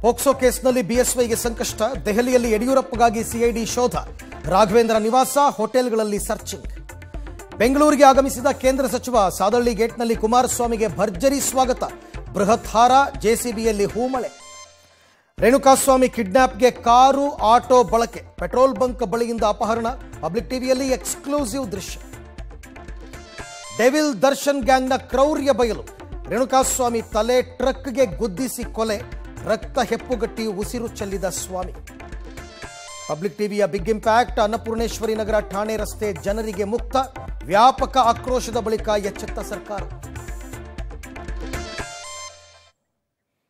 POCSO ಕೇಸ್ನಲ್ಲಿ ಬಿಎಸ್ವೈಗೆ ಸಂಕಷ್ಟ ದೆಹಲಿಯಲ್ಲಿ ಯಡಿಯೂರಪ್ಪಗಾಗಿ ಸಿಐಡಿ ಶೋಧ ರಾಘವೇಂದ್ರ ನಿವಾಸ ಹೋಟೆಲ್ಗಳಲ್ಲಿ ಸರ್ಚಿಂಗ್ ಬೆಂಗಳೂರಿಗೆ ಆಗಮಿಸಿದ ಕೇಂದ್ರ ಸಚಿವ ಸಾದಳ್ಳಿ ಗೇಟ್ನಲ್ಲಿ ಕುಮಾರಸ್ವಾಮಿಗೆ ಭರ್ಜರಿ ಸ್ವಾಗತ ಬೃಹತ್ ಹಾರ ಜೆಸಿಬಿಯಲ್ಲಿ ಹೂಮಳೆ ರೇಣುಕಾಸ್ವಾಮಿ ಕಿಡ್ನಾಪ್ಗೆ ಕಾರು ಆಟೋ ಬಳಕೆ ಪೆಟ್ರೋಲ್ ಬಂಕ್ ಬಳಿಯಿಂದ ಅಪಹರಣ ಪಬ್ಲಿಕ್ ಟಿವಿಯಲ್ಲಿ ಎಕ್ಸ್ಕ್ಲೂಸಿವ್ ದೃಶ್ಯ ಡೆವಿಲ್ ದರ್ಶನ್ ಗ್ಯಾಂಗ್ನ ಕ್ರೌರ್ಯ ಬಯಲು ರೇಣುಕಾಸ್ವಾಮಿ ತಲೆ ಟ್ರಕ್ಗೆ ಗುದ್ದಿಸಿ ಕೊಲೆ ರಕ್ತ ಹೆಪ್ಪುಗಟ್ಟಿ ಉಸಿರು ಚೆಲ್ಲಿದ ಸ್ವಾಮಿ ಪಬ್ಲಿಕ್ ಟಿವಿಯ ಬಿಗ್ ಇಂಪ್ಯಾಕ್ಟ್ ಅನ್ನಪೂರ್ಣೇಶ್ವರಿ ನಗರ ಠಾಣೆ ರಸ್ತೆ ಜನರಿಗೆ ಮುಕ್ತ ವ್ಯಾಪಕ ಆಕ್ರೋಶದ ಬಳಿಕ ಎಚ್ಚೆತ್ತ ಸರ್ಕಾರ